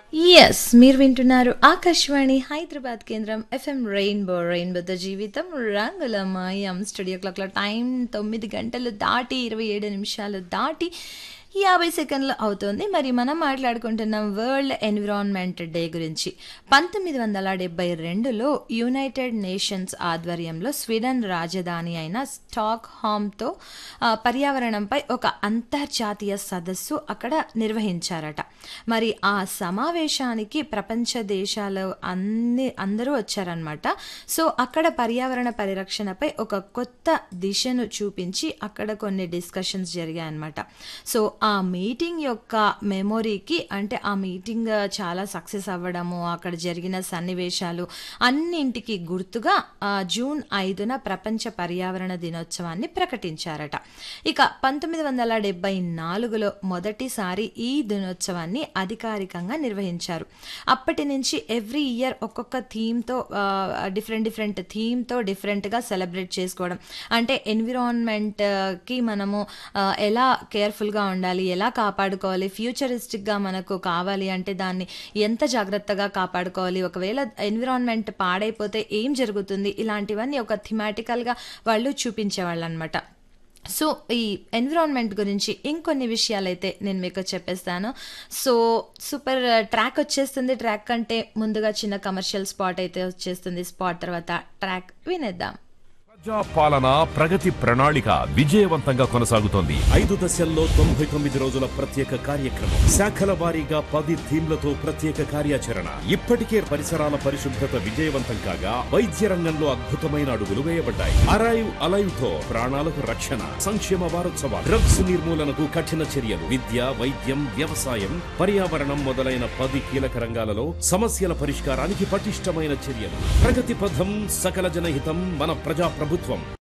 yes మీరు వింటున్నారు ఆకాశవాణి హైదరాబాద్ కేంద్రం ఎఫ్ఎం రెయిన్బో రెయిన్బోతో జీవితం రంగుల మాయం స్టూడియో క్లాక్లో టైం తొమ్మిది గంటలు దాటి ఇరవై ఏడు నిమిషాలు దాటి యాభై సెకండ్లు అవుతుంది మరి మనం మాట్లాడుకుంటున్నాం వరల్డ్ ఎన్విరాన్మెంట్ డే గురించి పంతొమ్మిది వందల డెబ్బై రెండులో యునైటెడ్ నేషన్స్ ఆధ్వర్యంలో స్వీడన్ రాజధాని అయిన స్టాక్ హామ్తో పర్యావరణంపై ఒక అంతర్జాతీయ సదస్సు అక్కడ నిర్వహించారట మరి ఆ సమావేశానికి ప్రపంచ దేశాలు అన్ని అందరూ వచ్చారనమాట సో అక్కడ పర్యావరణ పరిరక్షణపై ఒక కొత్త దిశను చూపించి అక్కడ కొన్ని డిస్కషన్స్ జరిగాయన్నమాట సో ఆ మీటింగ్ యొక్క మెమొరీకి అంటే ఆ మీటింగ్ చాలా సక్సెస్ అవ్వడము అక్కడ జరిగిన సన్నివేశాలు అన్నింటికి గుర్తుగా ఆ, జూన్ ఐదున ప్రపంచ పర్యావరణ దినోత్సవాన్ని ప్రకటించారట ఇక పంతొమ్మిది వందల డెబ్బై నాలుగులో మొదటిసారి ఈ దినోత్సవాన్ని అధికారికంగా నిర్వహించారు అప్పటి నుంచి ఎవ్రీ ఇయర్ ఒక్కొక్క థీమ్తో డిఫరెంట్ డిఫరెంట్ థీమ్తో డిఫరెంట్గా సెలబ్రేట్ చేసుకోవడం అంటే ఎన్విరాన్మెంట్కి మనము ఆ, ఎలా కేర్ఫుల్గా ఉండాలి ఎలా కాపాడుకోవాలి ఫ్యూచరిస్టిక్గా మనకు కావాలి అంటే దాన్ని ఎంత జాగ్రత్తగా కాపాడుకోవాలి ఒకవేళ ఎన్విరాన్మెంట్ పాడైపోతే ఏం జరుగుతుంది ఇలాంటివన్నీ ఒక థిమాటికల్గా వాళ్ళు చూపించేవాళ్ళు అనమాట సో ఈ ఎన్విరాన్మెంట్ గురించి ఇంకొన్ని విషయాలైతే నేను మీకు చెప్పేస్తాను సో సూపర్ ట్రాక్ వచ్చేస్తుంది ట్రాక్ కంటే ముందుగా చిన్న కమర్షియల్ స్పాట్ అయితే వచ్చేస్తుంది స్పాట్ తర్వాత ట్రాక్ వినేద్దాం ప్రజా పాలన ప్రగతి ప్రణాళిక విజయవంతంగా కొనసాగుతోంది ఐదు దశల్లో తొంభై తొమ్మిది రోజుల ప్రత్యేక కార్యక్రమం శాఖల వారీగా పది థీమ్లతో ప్రత్యేక కార్యాచరణ ఇప్పటికే పరిసరాల పరిశుభ్రత విజయవంతం కాగా వైద్య రంగంలో అద్భుతమైన అడుగులు వేయబడ్డాయి అరైవ్ అలైవ్ తో ప్రాణాలకు రక్షణ సంక్షేమ వారోత్సవాలు డ్రగ్స్ నిర్మూలనకు కఠిన చర్యలు విద్య వైద్యం వ్యవసాయం పర్యావరణం మొదలైన పది కీలక రంగాలలో సమస్యల పరిష్కారానికి పటిష్టమైన చర్యలు ప్రగతి పథం సకల జనహితం మన ప్రజా ప్రభుత్వం